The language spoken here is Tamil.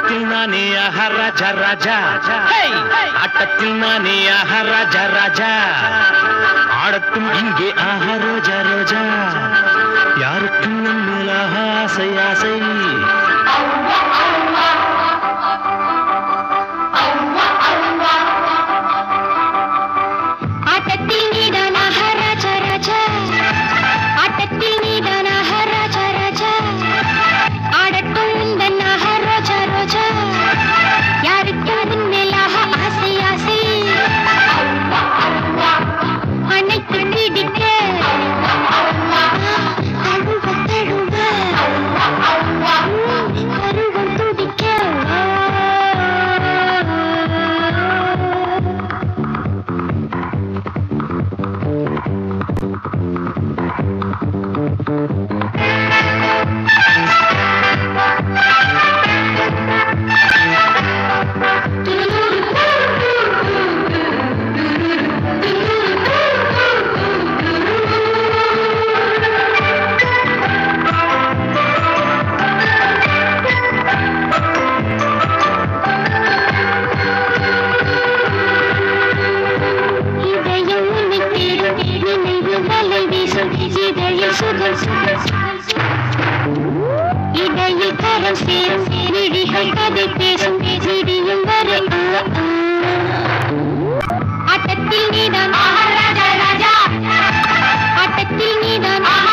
ஆட்டத்தில் நானே ஆஹா ராஜா ராஜா ஹே! ஆட்டத்தில் நானே ஆஹா ராஜா ராஜா ஆடட்டும் இங்கே ஆஹா ரோஜா ரோஜா யாருக்கும் நம்மில் ஆஹா ஆசை ஆசை ஆட்டத்தில் நீதானாக ராஜா ராஜா ஆட்டத்தில் நீதானாக ராஜா ராஜா ஆடட்டும் உந்தனாக ரோஜா ரோஜா யாருக்கு அதன் மேலாக ஆசை ஆசை அனைத்து பிடிக்க தழுவ தழுவ கருவம் துடிக்க இதயம் உன்னை தேடும் நினைவு வலை வீசும் இதழில் சுகம் சுகம் சுகம் சுகம். இடையில் கரம் சேரும் விழிகள் கதை பேசும் விடியும் வரை ஆ, ஆ. ஆட்டத்தில் நீதான் ராஜா ராஜா ஆட்டத்தில் நீதான்